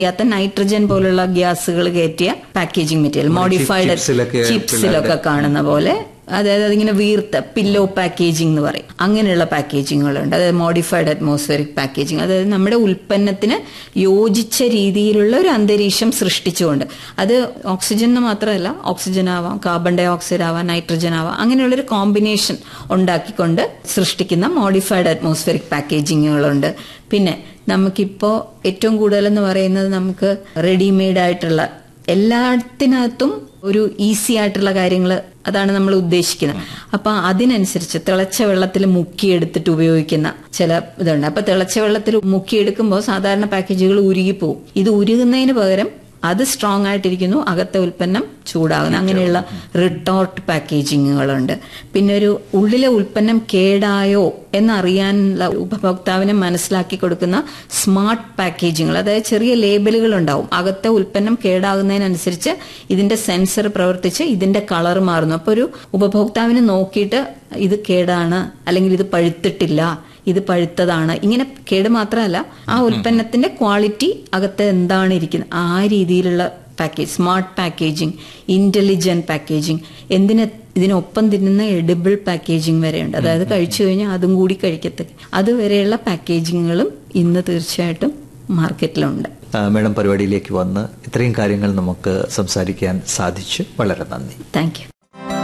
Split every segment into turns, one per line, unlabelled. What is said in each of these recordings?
യാത്ത nitrogen പോലുള്ള ഗ്യാസുകൾ കയറ്റിയ പാക്കേജിംഗ് മെറ്റീരിയൽ മോഡിഫൈഡ്
ചിപ്സിലൊക്കെ
ചിപ്സിലൊക്കെ കാണുന്ന പോലെ അതായത് അതിങ്ങനെ വീർത്ത പില്ലോ പാക്കേജിംഗ് എന്ന് പറയും അങ്ങനെയുള്ള പാക്കേജിങ്ങുകളുണ്ട് അതായത് മോഡിഫൈഡ് അറ്റ്മോസ്ഫിയറിക് പാക്കേജിംഗ് അതായത് നമ്മുടെ ഉൽപ്പന്നത്തിന് യോജിച്ച രീതിയിലുള്ള ഒരു അന്തരീക്ഷം സൃഷ്ടിച്ചുകൊണ്ട് അത് ഓക്സിജൻ മാത്രമല്ല ഓക്സിജൻ ആവാം കാർബൺ ഡൈ ഓക്സൈഡ് ആവാം നൈട്രജൻ ആവാം അങ്ങനെയുള്ളൊരു കോമ്പിനേഷൻ ഉണ്ടാക്കിക്കൊണ്ട് സൃഷ്ടിക്കുന്ന മോഡിഫൈഡ് അറ്റ്മോസ്ഫിയറിക് പാക്കേജിങ്ങുകളുണ്ട് പിന്നെ നമുക്കിപ്പോ ഏറ്റവും കൂടുതൽ എന്ന് പറയുന്നത് നമുക്ക് റെഡിമെയ്ഡ് ആയിട്ടുള്ള എല്ലാത്തിനകത്തും ഒരു ഈസി ആയിട്ടുള്ള കാര്യങ്ങൾ അതാണ് നമ്മൾ ഉദ്ദേശിക്കുന്നത് അപ്പൊ അതിനനുസരിച്ച് തിളച്ച വെള്ളത്തിൽ മുക്കിയെടുത്തിട്ട് ഉപയോഗിക്കുന്ന ചില ഇതുണ്ട് അപ്പൊ തിളച്ച വെള്ളത്തിൽ മുക്കിയെടുക്കുമ്പോൾ സാധാരണ പാക്കേജുകൾ ഉരുകിപ്പോവും ഇത് ഉരുകുന്നതിന് പകരം അത് സ്ട്രോങ് ആയിട്ടിരിക്കുന്നു അകത്തെ ഉൽപ്പന്നം ചൂടാകുന്നു അങ്ങനെയുള്ള റിട്ടോർട്ട് പാക്കേജിങ്ങുകളുണ്ട് പിന്നെ ഒരു ഉള്ളിലെ ഉൽപ്പന്നം കേടായോ എന്നറിയാനുള്ള ഉപഭോക്താവിനെ മനസ്സിലാക്കി കൊടുക്കുന്ന സ്മാർട്ട് പാക്കേജിങ്ങൾ അതായത് ചെറിയ ലേബലുകൾ ഉണ്ടാവും അകത്തെ ഉൽപ്പന്നം കേടാകുന്നതിനനുസരിച്ച് ഇതിന്റെ സെൻസർ പ്രവർത്തിച്ച് ഇതിന്റെ കളർ മാറുന്നു അപ്പൊ ഒരു ഉപഭോക്താവിന് നോക്കിയിട്ട് ഇത് കേടാണ് അല്ലെങ്കിൽ ഇത് പഴുത്തിട്ടില്ല ഇത് പഴുത്തതാണ് ഇങ്ങനെ കേട് മാത്രമല്ല ആ ഉൽപ്പന്നത്തിന്റെ ക്വാളിറ്റി അകത്ത് എന്താണ് ഇരിക്കുന്നത് ആ രീതിയിലുള്ള package smart packaging intelligent packaging എന്തിന് ഇതിനൊപ്പം തിന്നുന്ന എഡിബിൾ പാക്കേജിംഗ് വരെയുണ്ട് അതായത് കഴിച്ചു കഴിഞ്ഞാൽ അതും കൂടി കഴിക്കത്തക്ക അതുവരെയുള്ള പാക്കേജിങ്ങുകളും ഇന്ന് തീർച്ചയായിട്ടും മാർക്കറ്റിലുണ്ട്
ആ, മേഡം പരിപാടിയിലേക്ക് വന്ന് ഇത്രയും കാര്യങ്ങൾ നമുക്ക് സംസാരിക്കാൻ സാധിച്ചു വളരെ നന്ദി
താങ്ക് യു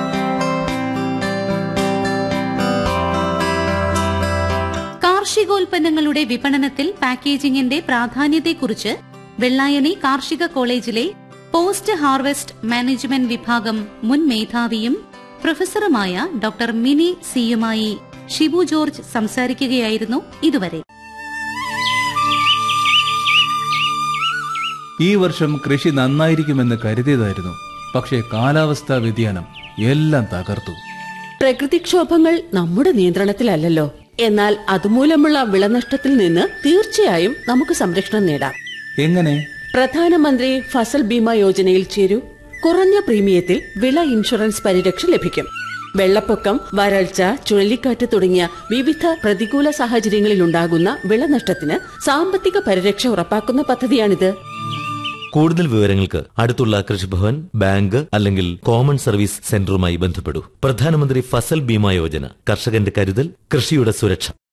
കാർഷികോൽപ്പന്നങ്ങളുടെ വിപണനത്തിൽ പാക്കേജിംഗിന്റെ പ്രാധാന്യത്തെക്കുറിച്ച് വെള്ളായണി കാർഷിക കോളേജിലെ പോസ്റ്റ് ഹാർവെസ്റ്റ് മാനേജ്മെന്റ് വിഭാഗം മുൻ മേധാവിയും പ്രൊഫസറുമായ ഡോക്ടർ മിനി സിയുമായി ഷിബു ജോർജ് സംസാരിക്കുകയായിരുന്നു ഇതുവരെ
ഈ വർഷം കൃഷി നന്നായിരിക്കുമെന്ന് കരുതിയതായിരുന്നു പക്ഷേ കാലാവസ്ഥാ വ്യതിയാനം എല്ലാം തകർത്തു
പ്രകൃതിക്ഷോഭങ്ങൾ നമ്മുടെ നിയന്ത്രണത്തിലല്ലല്ലോ എന്നാൽ അതുമൂലമുള്ള വിളനഷ്ടത്തിൽ നിന്ന് തീർച്ചയായും നമുക്ക് സംരക്ഷണം നേടാം
എങ്ങനെ
പ്രധാനമന്ത്രി ഫസൽ ബീമ യോജനയിൽ ചേരൂ കുറഞ്ഞ പ്രീമിയത്തിൽ വിള ഇൻഷുറൻസ് പരിരക്ഷ ലഭിക്കും വെള്ളപ്പൊക്കം വരൾച്ച ചുഴലിക്കാറ്റ് തുടങ്ങിയ വിവിധ പ്രതികൂല സാഹചര്യങ്ങളിലുണ്ടാകുന്ന വിളനഷ്ടത്തിന് സാമ്പത്തിക പരിരക്ഷ ഉറപ്പാക്കുന്ന പദ്ധതിയാണിത്
കൂടുതൽ വിവരങ്ങൾക്ക് അടുത്തുള്ള കൃഷിഭവൻ ബാങ്ക് അല്ലെങ്കിൽ കോമൺ സർവീസ് സെന്ററുമായി ബന്ധപ്പെടൂ പ്രധാനമന്ത്രി ഫസൽ ബീമ യോജന കർഷകന്റെ കരുതൽ കൃഷിയുടെ സുരക്ഷ